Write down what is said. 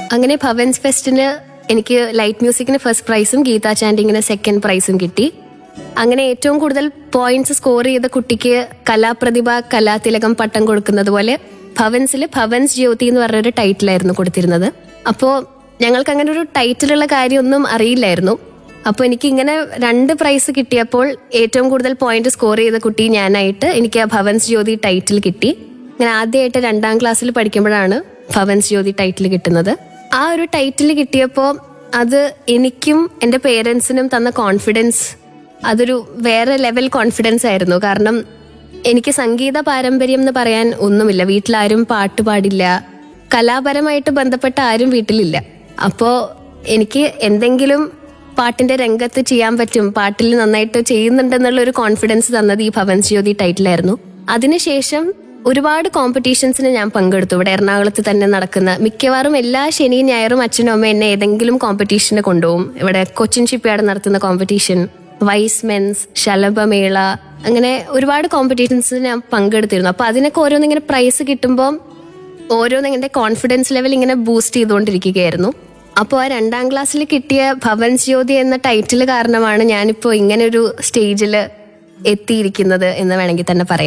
അങ്ങനെ ഭവൻസ് ഫെസ്റ്റിന് എനിക്ക് light മ്യൂസിക്കിന് first പ്രൈസും ഗീതാ ചാൻഡിങ്ങിന് സെക്കൻഡ് പ്രൈസും കിട്ടി അങ്ങനെ ഏറ്റവും കൂടുതൽ പോയിന്റ്സ് സ്കോർ ചെയ്ത കുട്ടിക്ക് കലാപ്രതിഭ കലാതിലകം പട്ടം കൊടുക്കുന്നത് പോലെ ഭവൻസിൽ ഭവൻസ് ജ്യോതി എന്ന് പറഞ്ഞൊരു ടൈറ്റിലായിരുന്നു കൊടുത്തിരുന്നത് അപ്പോൾ ഞങ്ങൾക്ക് അങ്ങനെ ഒരു ടൈറ്റിലുള്ള കാര്യമൊന്നും അറിയില്ലായിരുന്നു അപ്പോൾ എനിക്ക് ഇങ്ങനെ രണ്ട് പ്രൈസ് കിട്ടിയപ്പോൾ ഏറ്റവും കൂടുതൽ പോയിന്റ് സ്കോർ ചെയ്ത കുട്ടി ഞാനായിട്ട് എനിക്ക് ആ ഭവൻസ് ജ്യോതി ടൈറ്റിൽ കിട്ടി ഞാൻ ആദ്യമായിട്ട് രണ്ടാം ക്ലാസ്സിൽ പഠിക്കുമ്പോഴാണ് ഭവൻസ് ജ്യോതി ടൈറ്റിൽ കിട്ടുന്നത് ആ ഒരു ടൈറ്റിൽ കിട്ടിയപ്പോൾ അത് എനിക്കും എൻ്റെ പേരൻസിനും തന്ന കോൺഫിഡൻസ് അതൊരു വേറെ ലെവൽ കോൺഫിഡൻസ് ആയിരുന്നു കാരണം എനിക്ക് സംഗീത പാരമ്പര്യം എന്ന് പറയാൻ ഒന്നുമില്ല വീട്ടിലാരും പാട്ട് പാടില്ല കലാപരമായിട്ട് ബന്ധപ്പെട്ട ആരും വീട്ടിലില്ല അപ്പോൾ എനിക്ക് എന്തെങ്കിലും പാട്ടിന്റെ രംഗത്ത് ചെയ്യാൻ പറ്റും പാട്ടിൽ നന്നായിട്ട് ചെയ്യുന്നുണ്ടെന്നുള്ള ഒരു കോൺഫിഡൻസ് തന്നത് ഈ ഭവൻസ് ജ്യോതി ടൈറ്റിലായിരുന്നു അതിനുശേഷം ഒരുപാട് കോമ്പറ്റീഷൻസിന് ഞാൻ പങ്കെടുത്തു ഇവിടെ എറണാകുളത്ത് തന്നെ നടക്കുന്ന മിക്കവാറും എല്ലാ ശനിയും ഞായറും അച്ഛനും അമ്മയും എന്നെ ഏതെങ്കിലും കോമ്പറ്റീഷന് കൊണ്ടുപോകും ഇവിടെ കൊച്ചിൻ ഷിപ്പ്യാർഡ് നടത്തുന്ന കോമ്പറ്റീഷൻ വൈസ് മെൻസ് ശലഭമേള അങ്ങനെ ഒരുപാട് കോമ്പറ്റീഷൻസ് ഞാൻ പങ്കെടുത്തിരുന്നു അപ്പൊ അതിനൊക്കെ ഓരോന്നിങ്ങനെ പ്രൈസ് കിട്ടുമ്പോൾ ഓരോന്ന് എന്റെ കോൺഫിഡൻസ് ലെവൽ ഇങ്ങനെ ബൂസ്റ്റ് ചെയ്തുകൊണ്ടിരിക്കുകയായിരുന്നു അപ്പോൾ ആ രണ്ടാം ക്ലാസ്സിൽ കിട്ടിയ ഭവൻസ് ജ്യോതി എന്ന ടൈറ്റിൽ കാരണമാണ് ഞാനിപ്പോൾ ഇങ്ങനെ ഒരു സ്റ്റേജിൽ എത്തിയിരിക്കുന്നത് എന്ന് വേണമെങ്കിൽ തന്നെ പറയാം